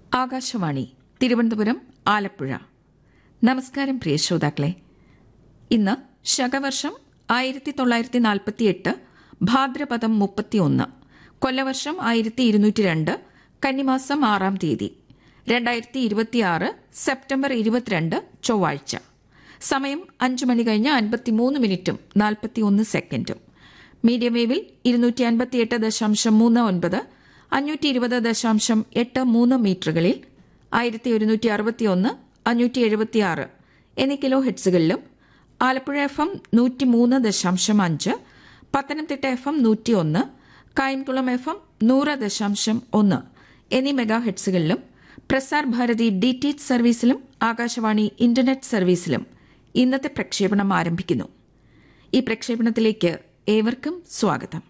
ആകാശവാണി തിരുവനന്തപുരം ആലപ്പുഴ നമസ്കാരം പ്രിയ ശ്രോതാക്കളെ ഇന്ന് ശകവർഷം ആയിരത്തി തൊള്ളായിരത്തി നാൽപ്പത്തിയെട്ട് ഭാദ്രപദം മുപ്പത്തിയൊന്ന് കൊല്ലവർഷം ആയിരത്തി ഇരുന്നൂറ്റി രണ്ട് കന്നിമാസം ആറാം തീയതി രണ്ടായിരത്തി ഇരുപത്തിയാറ് സെപ്റ്റംബർ ഇരുപത്തിരണ്ട് ചൊവ്വാഴ്ച സമയം അഞ്ചു മണി കഴിഞ്ഞ് അൻപത്തിമൂന്ന് മിനിറ്റും നാൽപ്പത്തിയൊന്ന് സെക്കൻഡും മീഡിയം വേവിൽ ഇരുന്നൂറ്റി അൻപത്തിയെട്ട് ദശാംശം മൂന്ന് ഒൻപത് അഞ്ഞൂറ്റി ഇരുപത് ദശാംശം എട്ട് മൂന്ന് മീറ്ററുകളിൽ ആയിരത്തി ഒരുന്നൂറ്റി അറുപത്തിയൊന്ന് അഞ്ഞൂറ്റി എഴുപത്തിയാറ് എന്നീ കിലോ ഹെഡ്സുകളിലും ആലപ്പുഴ എഫ് എം നൂറ്റി മൂന്ന് ദശാംശം അഞ്ച് പത്തനംതിട്ട എഫ് എം നൂറ്റി ഒന്ന് കായംകുളം എഫ് എം നൂറ് ദശാംശം ഒന്ന് എന്നീ മെഗാ ഹെഡ്സുകളിലും Prasar Bharati D T H സർവീസിലും ആകാശവാണി ഇന്റർനെറ്റ് സർവീസിലും ഇന്നത്തെ പ്രക്ഷേപണം ആരംഭിക്കുന്നു ഈ പ്രക്ഷേപണത്തിലേക്ക് ഏവർക്കും സ്വാഗതം